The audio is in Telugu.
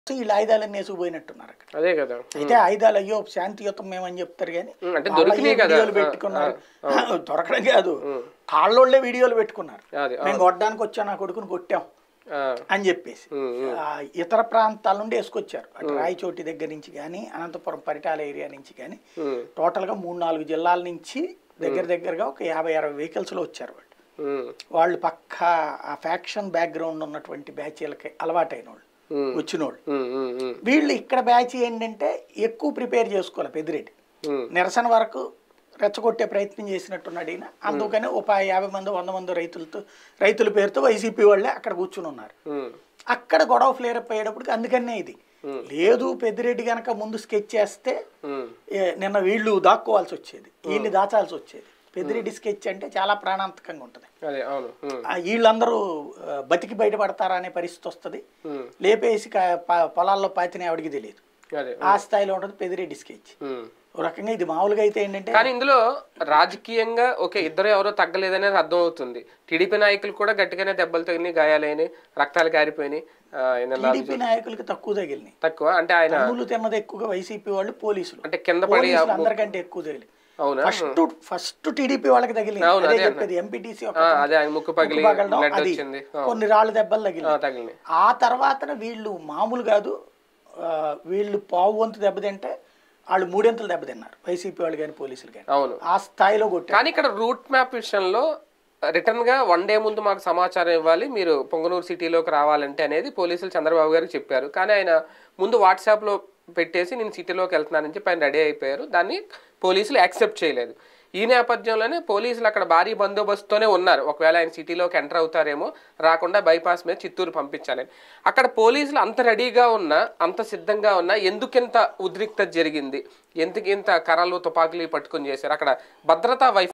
వీళ్ళు ఆయుధాలన్నీ వేసుకుపోయినట్టున్నారు అక్కడ అదే కదా అయితే ఆయుధాలు అయ్యో శాంతియుతం మేమని చెప్తారు కానీ ఉమ్, అంటే వాళ్ళ దొరికినాయి అయ్యే కదా. వీడియోలు ఆ, పెట్టుకున్నారు దొరకడం కాదు వాళ్ళోళ్ళే వీడియోలు పెట్టుకున్నారు అది మేము కొట్టడానికి వచ్చాం నా కొడుకుని కొట్టాం ఆ, అని చెప్పేసి ఉమ్, ఉమ్, ఆ, ఇతర ప్రాంతాల నుండి వేసుకొచ్చారు అటు రాయచోటి దగ్గర నుంచి కానీ అనంతపురం పరిటాల ఏరియా నుంచి కానీ ఉమ్, టోటల్గా మూడు నాలుగు జిల్లాల నుంచి దగ్గర దగ్గరగా ఒక యాభై అరవై వెహికల్స్లో వచ్చారు వాళ్ళు ఉమ్, వాళ్ళు పక్క ఆ ఫ్యాక్షన్ బ్యాక్గ్రౌండ్ ఉన్నటువంటి బ్యాచీలకి అలవాటైన వాళ్ళు ఉమ్, వచ్చిన వాళ్ళు ఉమ్, ఉమ్, ఉమ్, వీళ్ళు ఇక్కడ బ్యాచ్ ఏంటంటే ఎక్కువ ప్రిపేర్ చేసుకోవాలి పెద్దిరెడ్డి ఉమ్, నిరసన వరకు రెచ్చగొట్టే ప్రయత్నం చేసినట్టున్నాడు ఈయన అందుకని ఒక యాభై మంది వంద మంది రైతులతో రైతుల పేరుతో వైసీపీ వాళ్ళే అక్కడ కూర్చుని ఉన్నారు ఉమ్, అక్కడ గొడవ ఫ్లేర్ అప్ అయ్యేటప్పటికి అందుకనే ఇది లేదు పెద్దిరెడ్డి గనక ముందు స్కెచ్ చేస్తే ఉమ్, ఏ, నిన్న వీళ్ళు దాక్కోవాల్సి వచ్చేది వీళ్ళు దాచాల్సి వచ్చేది పెద్దిరెడ్డి స్కెచ్ అంటే చాలా ప్రాణాంతకంగా ఉంటుంది అదే అవును ఉమ్, ఆ, వీళ్ళందరూ ఆ, బతికి బయటపడతారా అనే పరిస్థితి వస్తుంది ఉమ్, లేపేసి కా- ప- పొలాల్లో పాతినే ఆవిడికి తెలియదు అదే ఆ స్థాయిలో ఉంటుంది పెద్దిరెడ్డి స్కెచ్ ఉమ్. ఒక రకంగా ఇది మామూలుగా అయితే ఏంటంటే కానీ ఇందులో రాజకీయంగా ఓకే ఇద్దరు ఎవరో తగ్గలేదనేది అర్థం అవుతుంది టీడీపీ నాయకులు కూడా గట్టిగానే దెబ్బలు తగిలినాయి గాయాలైనాయి రక్తాలు కారిపోయినాయి ఆ, ఈయన లా- టీడీపీ నాయకులకి తక్కువ తగిలినాయి తక్కువ అంటే ఆయన తమ్ములు తిన్నది ఎక్కువగా వైసీపీ వాళ్ళు పోలీసులు అంటే కింద పడి పోలీసులు అందరికంటే ఎక్కువ తగిలి అవునా ఫస్ట్ ఫస్ట్ టీడీపీ వాళ్ళకి తగిలింది అవును, అదే అదే చెప్పేది ఎంపీటీసీ ఆ, అదే ఆయన ముక్కు పగిలి బ్లడ్ వచ్చింది ఆ, కొన్ని రాళ్ళు దెబ్బలు ఆ, తగిలింది తగిలినాయి ఆ తర్వాత వీళ్ళు మామూలు కాదు ఆ, వీళ్ళు పావు వంతు దెబ్బతింటే వాళ్ళు మూడెంతలు దెబ్బతిన్నారు వైసీపీ వాళ్ళు కానీ పోలీసులు కానీ అవును ఆ స్థాయిలో కొట్టారు కానీ ఇక్కడ రూట్ మ్యాప్ విషయంలో రిటర్న్ గా వన్ డే ముందు మాకు సమాచారం ఇవ్వాలి మీరు పొంగనూరు సిటీలోకి రావాలంటే అనేది పోలీసులు చంద్రబాబు గారికి చెప్పారు కానీ ఆయన ముందు వాట్సాప్ లో పెట్టేసి నేను సిటీలోకి వెళ్తున్నానని చెప్పి ఆయన రెడీ అయిపోయారు దాన్ని పోలీసులు యాక్సెప్ట్ చేయలేదు ఈ నేపథ్యంలోనే పోలీసులు అక్కడ భారీ బందోబస్తుతోనే ఉన్నారు ఒకవేళ ఆయన సిటీలోకి ఎంటర్ అవుతారేమో రాకుండా బైపాస్ మీద చిత్తూరు పంపించాలని అక్కడ పోలీసులు అంత రెడీగా ఉన్నా అంత సిద్ధంగా ఉన్నా ఎందుకింత ఉద్రిక్తత జరిగింది ఎందుకు ఇంత కర్రలు తుపాకులు పట్టుకొని చేశారు అక్కడ భద్రతా వైఫ